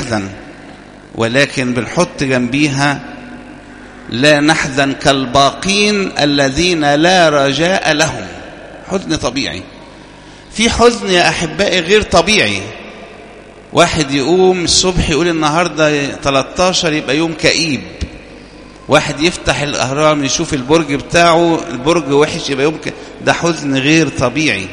بنحزن ولكن بنحط جنبيها لا نحزن كالباقين الذين لا رجاء لهم حزن طبيعي في حزن يا أحبائي غير طبيعي واحد يقوم الصبح يقول النهاردة 13 يبقى يوم كئيب واحد يفتح الأهرام يشوف البرج بتاعه البرج وحش يبقى يوم ك... ده حزن غير طبيعي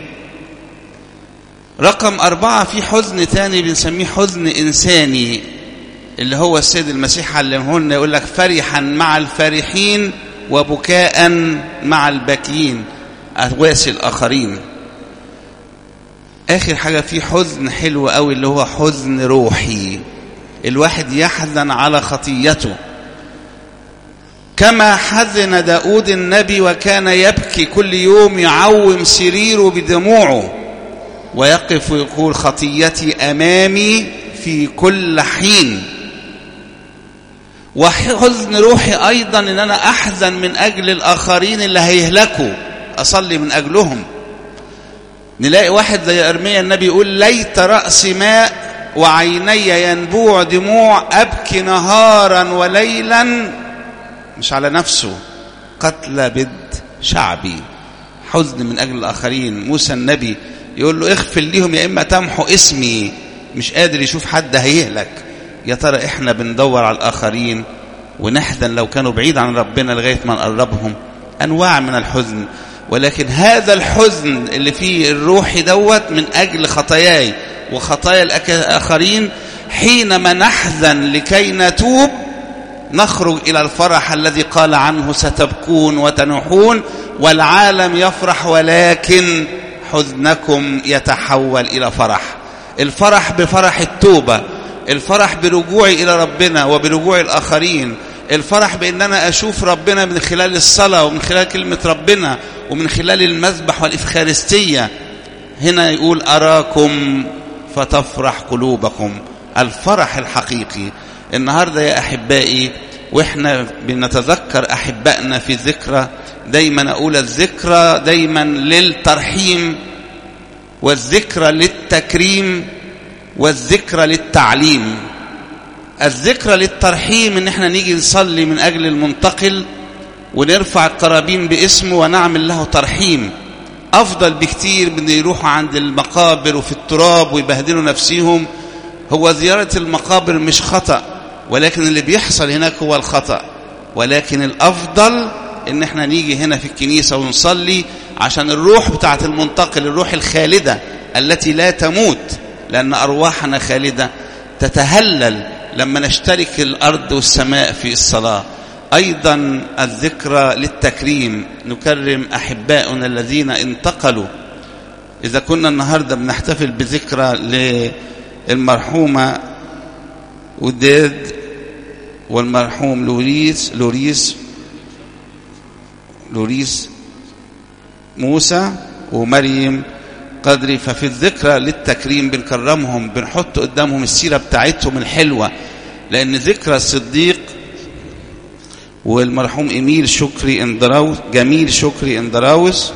رقم أربعة في حزن تاني بنسميه حزن إنساني اللي هو السيد المسيح علمه لنا يقول لك فرحا مع الفرحين وبكاء مع الباكين أواسي الآخرين آخر حاجة في حزن حلو قوي اللي هو حزن روحي الواحد يحزن على خطيته كما حزن داود النبي وكان يبكي كل يوم يعوم سريره بدموعه ويقف ويقول خطيتي أمامي في كل حين وحزن روحي أيضا أن أنا أحزن من أجل الآخرين اللي هيهلكوا أصلي من أجلهم نلاقي واحد زي أرميا النبي يقول ليت رأس ماء وعيني ينبوع دموع أبكي نهارا وليلا مش على نفسه قتل بد شعبي حزن من أجل الآخرين موسى النبي يقول له اغفر ليهم يا إما تمحو اسمي مش قادر يشوف حد هيهلك يا ترى احنا بندور على الآخرين ونحزن لو كانوا بعيد عن ربنا لغاية ما نقربهم أنواع من الحزن ولكن هذا الحزن اللي فيه الروحي دوت من أجل خطاياي وخطايا الآخرين حينما نحزن لكي نتوب نخرج إلى الفرح الذي قال عنه ستبكون وتنوحون والعالم يفرح ولكن حزنكم يتحول إلى فرح الفرح بفرح التوبة الفرح برجوعي إلى ربنا وبرجوع الآخرين الفرح بأن أنا أشوف ربنا من خلال الصلاة ومن خلال كلمة ربنا ومن خلال المذبح والإفخارستية هنا يقول أراكم فتفرح قلوبكم الفرح الحقيقي النهاردة يا أحبائي وإحنا بنتذكر أحبائنا في ذكرى دايما أقول الذكرى دايما للترحيم والذكرى للتكريم والذكرى للتعليم الذكرى للترحيم ان احنا نيجي نصلي من اجل المنتقل ونرفع القرابين باسمه ونعمل له ترحيم افضل بكتير من يروحوا عند المقابر وفي التراب ويبهدلوا نفسيهم هو زيارة المقابر مش خطأ ولكن اللي بيحصل هناك هو الخطأ ولكن الافضل ان احنا نيجي هنا في الكنيسة ونصلي عشان الروح بتاعت المنتقل الروح الخالدة التي لا تموت لأن أرواحنا خالدة تتهلل لما نشترك الأرض والسماء في الصلاة أيضا الذكرى للتكريم نكرم أحباؤنا الذين انتقلوا إذا كنا النهاردة بنحتفل بذكرى للمرحومة وداد والمرحوم لوريس لوريس لوريس موسى ومريم قدري ففي الذكرى للتكريم بنكرمهم بنحط قدامهم السيرة بتاعتهم الحلوة لأن ذكرى الصديق والمرحوم إميل شكري اندراوس جميل شكري اندراوس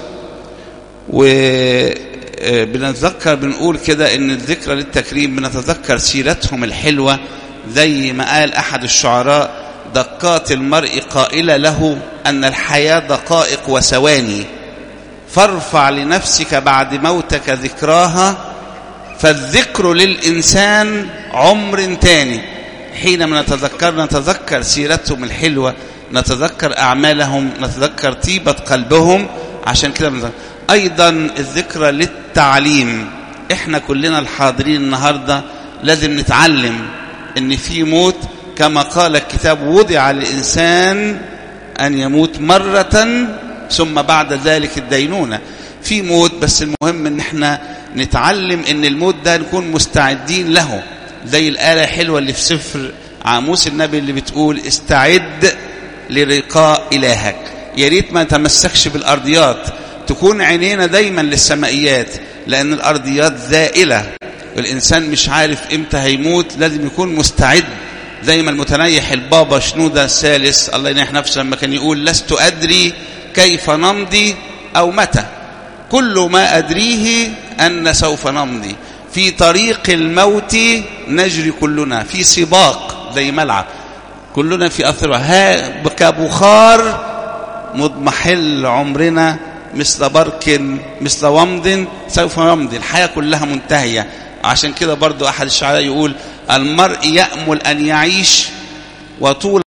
وبنتذكر بنقول كده ان الذكرى للتكريم بنتذكر سيرتهم الحلوة زي ما قال أحد الشعراء دقات المرء قائلة له أن الحياة دقائق وثواني فارفع لنفسك بعد موتك ذكراها فالذكر للإنسان عمر تاني حينما نتذكر نتذكر سيرتهم الحلوة نتذكر أعمالهم نتذكر طيبة قلبهم عشان كده بنتذكر. أيضا الذكرى للتعليم إحنا كلنا الحاضرين النهاردة لازم نتعلم إن في موت كما قال الكتاب وضع للإنسان أن يموت مرة ثم بعد ذلك الدينونة في موت بس المهم ان احنا نتعلم ان الموت ده نكون مستعدين له زي الآلة حلوة اللي في سفر عاموس النبي اللي بتقول استعد للقاء إلهك يا ريت ما نتمسكش بالأرضيات تكون عينينا دايما للسمائيات لأن الأرضيات زائلة والإنسان مش عارف إمتى هيموت لازم يكون مستعد زي ما المتنيح البابا شنودة الثالث الله ينيح نفسه لما كان يقول لست أدري كيف نمضي أو متى كل ما أدريه أن سوف نمضي في طريق الموت نجري كلنا في سباق زي ملعب كلنا في أثر ها كبخار مضمحل عمرنا مثل برك مثل ومض سوف يمضي الحياة كلها منتهية عشان كده برضو أحد الشعراء يقول المرء يأمل أن يعيش وطول